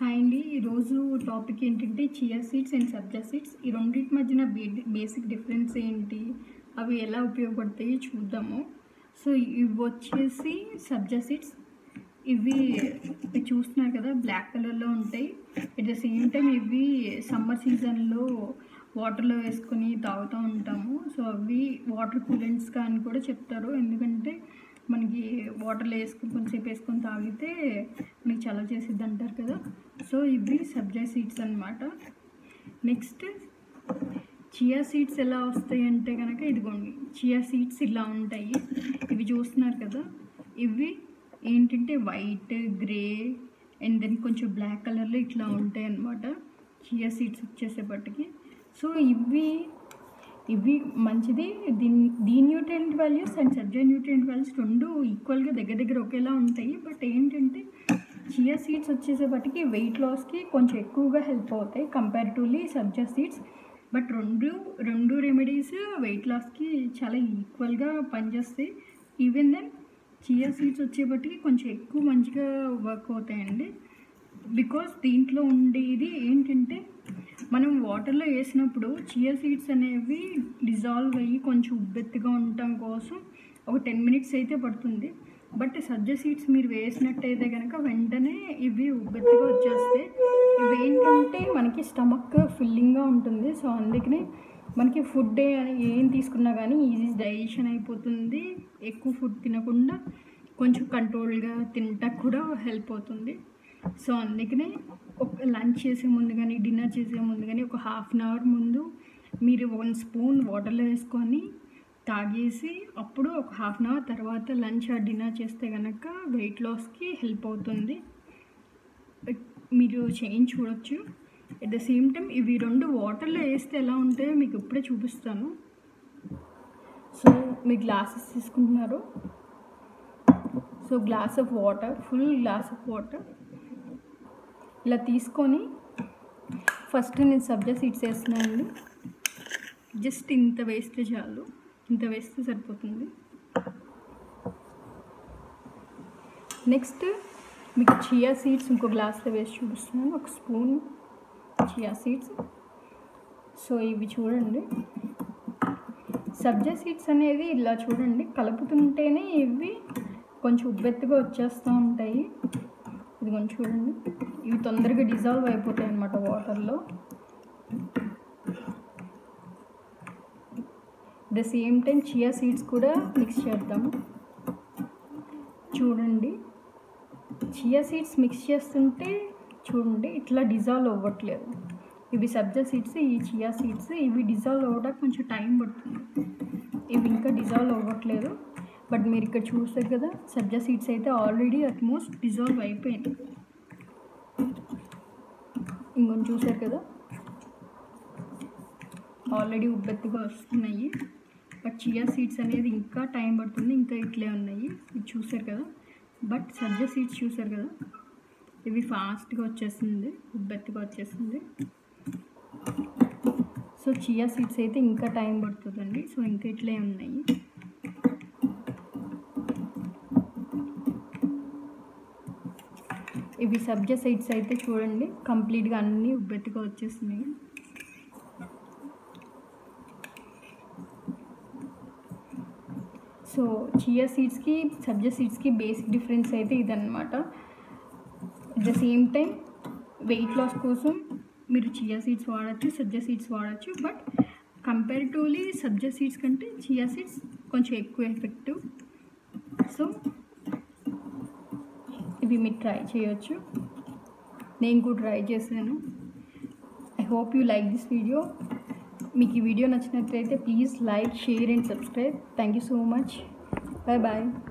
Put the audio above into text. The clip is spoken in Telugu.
హాయ్ అండి ఈరోజు టాపిక్ ఏంటంటే chia seeds and sabja seeds ఈ రెండింటి మధ్యన బే బేసిక్ డిఫరెన్స్ ఏంటి అవి ఎలా ఉపయోగపడతాయి చూద్దాము సో ఇవి వచ్చేసి సబ్జా సీడ్స్ ఇవి ఇవి చూస్తున్నారు కదా బ్లాక్ కలర్లో ఉంటాయి ఎట్ ద సేమ్ టైం ఇవి సమ్మర్ సీజన్లో వాటర్లో వేసుకొని తాగుతూ ఉంటాము సో అవి వాటర్ కూలెంట్స్గా అని కూడా చెప్తారు ఎందుకంటే మనకి వాటర్లో వేసుకొని కొంచెంసేపు వేసుకొని తాగితే మనకి చలవ చేసిద్ది అంటారు కదా సో ఇవి సబ్జా సీడ్స్ అన్నమాట నెక్స్ట్ చియా సీడ్స్ ఎలా వస్తాయి అంటే కనుక ఇదిగోండి చియా సీడ్స్ ఇలా ఉంటాయి ఇవి చూస్తున్నారు కదా ఇవి ఏంటంటే వైట్ గ్రే అండ్ దెన్ కొంచెం బ్లాక్ కలర్లో ఇట్లా ఉంటాయి అన్నమాట చియా సీడ్స్ వచ్చేసేపటికి సో ఇవి ఇవి మంచిది దీని దీని nutrient values and sabja nutrient values రెండు ఈక్వల్గా దగ్గర దగ్గర ఒకేలా ఉంటాయి బట్ ఏంటంటే చియా సీడ్స్ వచ్చేసేపటికి వెయిట్ లాస్కి కొంచెం ఎక్కువగా హెల్ప్ అవుతాయి కంపారిటివ్లీ సబ్జా సీడ్స్ బట్ రెండు రెండు రెమెడీస్ వెయిట్ లాస్కి చాలా ఈక్వల్గా పనిచేస్తాయి ఈవెన్ దెన్ చియా సీడ్స్ వచ్చేపటికి కొంచెం ఎక్కువ మంచిగా వర్క్ అవుతాయండి బికాస్ దీంట్లో ఉండేది ఏంటంటే మనం వాటర్లో వేసినప్పుడు చియా సీడ్స్ అనేవి డిజాల్వ్ అయ్యి కొంచెం ఉబ్బెత్తుగా ఉండటం కోసం ఒక టెన్ మినిట్స్ అయితే పడుతుంది బట్ సజ్జ సీడ్స్ మీరు వేసినట్టయితే కనుక వెంటనే ఇవి ఉబ్బెత్తుగా వచ్చేస్తాయి ఇవి ఏంటంటే మనకి స్టమక్ ఫిల్లింగ్గా ఉంటుంది సో అందుకనే మనకి ఫుడ్ ఏం తీసుకున్నా కానీ ఈజీ డైజెషన్ అయిపోతుంది ఎక్కువ ఫుడ్ తినకుండా కొంచెం కంట్రోల్గా తింటా కూడా హెల్ప్ అవుతుంది సో అందుకనే ఒక లంచ్ చేసే ముందు కానీ డిన్నర్ చేసే ముందు కానీ ఒక హాఫ్ అన్ అవర్ ముందు మీరు వన్ స్పూన్ వాటర్లో వేసుకొని తాగేసి అప్పుడు ఒక హాఫ్ అన్ అవర్ తర్వాత లంచ్ ఆర్ డిన్నర్ చేస్తే కనుక వెయిట్ లాస్కి హెల్ప్ అవుతుంది మీరు చేంజ్ చూడొచ్చు ఎట్ ద సేమ్ టైం ఇవి రెండు వాటర్లో వేస్తే ఎలా ఉంటాయో మీకు ఇప్పుడే చూపిస్తాను సో మీ గ్లాసెస్ తీసుకుంటున్నారు so glass of water full glass of water ఇలా తీసుకొని ఫస్ట్ నేను సబ్జా సీడ్స్ వేస్తున్నానండి జస్ట్ ఇంత వేస్తే చాలు ఇంత వేస్తే సరిపోతుంది నెక్స్ట్ మీకు చియా సీడ్స్ ఇంకో గ్లాస్లో వేసి చూపిస్తున్నాను ఒక స్పూన్ చియా సీడ్స్ సో ఇవి చూడండి సబ్జా సీడ్స్ అనేది ఇలా చూడండి కలుపుతుంటేనే ఇవి కొంచెం ఉబ్బెత్తుగా వచ్చేస్తూ ఉంటాయి ఇది కొంచెం చూడండి ఇవి తొందరగా డిజాల్వ్ అయిపోతాయి అన్నమాట వాటర్లో the same time chia seeds కూడా మిక్స్ చేద్దాము చూడండి చియా సీడ్స్ మిక్స్ చేస్తుంటే చూడండి ఇట్లా డిజాల్వ్ అవ్వట్లేదు ఇవి సబ్జా సీడ్స్ ఈ చియా సీడ్స్ ఇవి డిజాల్వ్ అవ్వడానికి కొంచెం టైం పడుతుంది ఇవి ఇంకా డిజాల్వ్ అవ్వట్లేదు బట్ మీరు ఇక్కడ చూస్తారు కదా సబ్జా సీడ్స్ అయితే ఆల్రెడీ అట్మోస్ట్ డిజాల్వ్ అయిపోయింది ఇంకొంచెం చూసారు కదా ఆల్రెడీ ఉబ్బెత్తుగా వస్తున్నాయి బట్ చియా సీడ్స్ అనేది ఇంకా టైం పడుతుంది ఇంకా ఇట్లే ఉన్నాయి ఇది చూసారు కదా బట్ సబ్జా సీడ్స్ చూసారు కదా ఇవి ఫాస్ట్గా వచ్చేస్తుంది ఉబ్బెత్తుగా వచ్చేస్తుంది సో చియా సీడ్స్ అయితే ఇంకా టైం పడుతుందండి సో ఇంకా ఇట్లే ఉన్నాయి ఇవి సబ్జా సీడ్స్ అయితే చూడండి కంప్లీట్గా అన్నీ ఉబ్బెత్తుగా వచ్చేస్తున్నాయి సో చియా సీడ్స్కి సబ్జా సీడ్స్కి బేసిక్ డిఫరెన్స్ అయితే ఇదన్నమాట at the same time weight loss కోసం మీరు చియా సీడ్స్ వాడచ్చు సబ్జా సీడ్స్ వాడచ్చు బట్ కంపారిటివ్లీ సబ్జా సీడ్స్ కంటే చియా సీడ్స్ కొంచెం ఎక్కువ ఎఫెక్టివ్ సో ఇవి మీరు ట్రై చేయొచ్చు నేను కూడా ట్రై చేశాను I hope you like this video మీకు ఈ వీడియో నచ్చినట్లయితే please like share and subscribe thank you so much bye bye